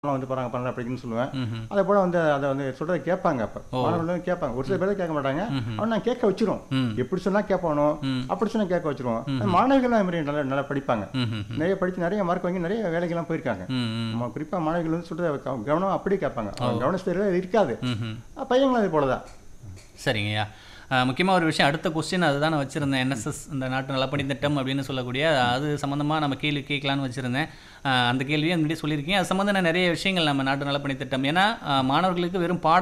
மாணவன் வந்து போகிறாங்க பன்னெண்டு படிக்கணும்னு சொல்லுவேன் ம்ஹும். அதே போல் வந்து அதை வந்து சொல்கிறத கேட்பாங்க அப்போ மாணவர்கள் வந்து கேட்பாங்க ஒரு சில பேர் கேட்க மாட்டாங்க அவன் நான் கேட்க வச்சிரும் ம். எப்படி சொன்னால் கேட்பானோ ம். அப்படி சொன்னால் கேட்க வச்சிருவோம் மாணவர்கள் அது மாதிரி நல்லா நல்லா படிப்பாங்க ம்ஹும். நிறைய படித்து நிறைய மார்க் வாங்கி நிறைய வேலைக்கெல்லாம் போயிருக்காங்க ம், ம். நம்ம குறிப்பாக மாணவர்கள் வந்து சொல்கிறத கவனம் அப்படியே கேட்பாங்க அவங்க கவனஸ்தரில் இருக்காது ம்ஹும். பையங்களும் அது போல தான் சரிங்கய்யா முக்கியமாக ஒரு விஷயம் அடுத்த கொஸ்டின் அதுதான் நான் வச்சுருந்தேன் என்எஸ்எஸ் இந்த நாட்டு நலப்பணி திட்டம் அப்படின்னு சொல்லக்கூடிய அது சம்மந்தமாக நம்ம கேள்வி கேட்கலான்னு வச்சுருந்தேன் அஹ், அந்த கேள்வியை முன்னாடி சொல்லியிருக்கீங்க அது சம்மந்தமான நிறைய விஷயங்கள் நம்ம நாட்டு நலப்பணி திட்டம் ஏன்னா அஹ், மாணவர்களுக்கு வெறும் பாட